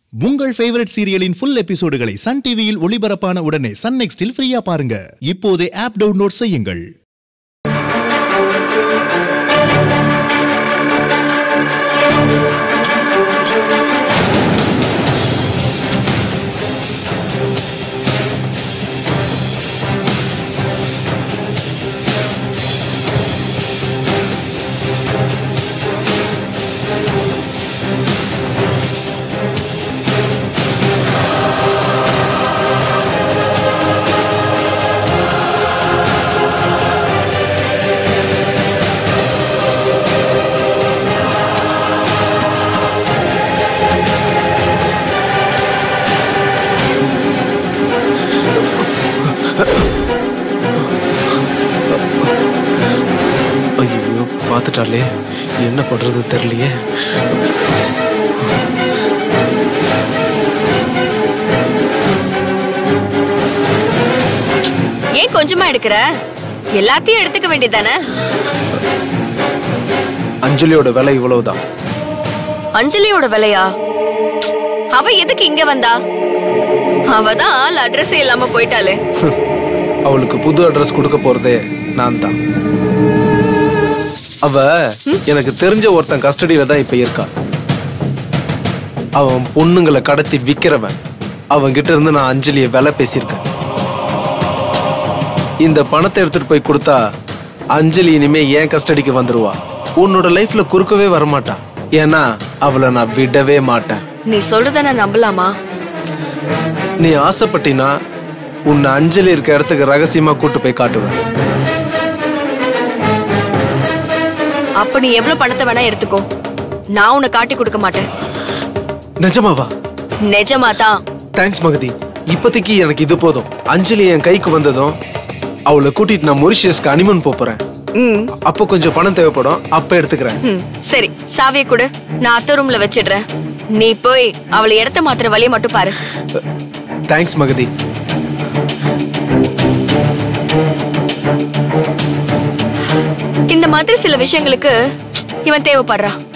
உங்கள் ஃபேவரட் சீரியலின் ஃபுல் எபிசோடுகளை சன் டிவியில் ஒளிபரப்பான உடனே சன் நெக்ஸ்டில் ஃப்ரீயா பாருங்க இப்போதே ஆப் டவுன்லோட் செய்யுங்கள் ஐயோ பார்த்துட்டாலே என்ன பண்றது தெரியலையே ஏன் கொஞ்சமா எடுக்கிற எல்லாத்தையும் எடுத்துக்க வேண்டியதானே அஞ்சலியோட விலை இவ்வளவுதான் அஞ்சலியோட விலையா அவ எதுக்கு இங்க வந்தா அவ தான் ஆள் அட்ரஸ் இல்லாம போயிட்டாளே அவளுக்கு புது அட்ரஸ் கொடுக்க போறதே நான் தான் அவ எனக்கு தெரிஞ்ச ஒருத்தன் கஸ்டடியில தான் இப்ப இருக்கா அவன் பொண்ணுங்களை கடத்தி விக்கிறவன் அவன் கிட்ட இருந்து நான் அஞ்சலிய விலை பேசியிருக்கேன் இந்த பணத்தை எடுத்துட்டு போய் கொடுத்தா அஞ்சலி இனிமே என் கஸ்டடிக்கு வந்துருவா உன்னோட லைஃப்ல குறுக்கவே வரமாட்டா ஏன்னா அவளை நான் விடவே மாட்டேன் நீ சொல்றத நான் நம்பலாமா நீ ஆசைப்பட்டினா உன்னை அஞ்சலி இருக்க இடத்துக்கு ரகசியமா கூட்டு போய் காட்டுவேன் அப்ப நீ எவ்வளவு பணத்தை வேணா எடுத்துக்கோ நான் உன்னை காட்டி கொடுக்க மாட்டேன் நிஜமாவா நிஜமா தான் தேங்க்ஸ் மகதி இப்போதைக்கு எனக்கு இது போதும் அஞ்சலி என் கைக்கு வந்ததும் அவளை கூட்டிட்டு நான் மொரிஷியஸ்க்கு அனிமன் போறேன் ம் அப்போ கொஞ்சம் பணம் தேவைப்படும் அப்ப எடுத்துக்கிறேன் ம், சரி சாவியை கொடு நான் அத்தை ரூம்ல வச்சிடுறேன் நீ போய் அவளை இடத்த மாத்துற வழியை மட்டும் பாரு தேங்க்ஸ் மகதி இந்த மாதிரி சில விஷயங்களுக்கு இவன் தேவைப்படுறான்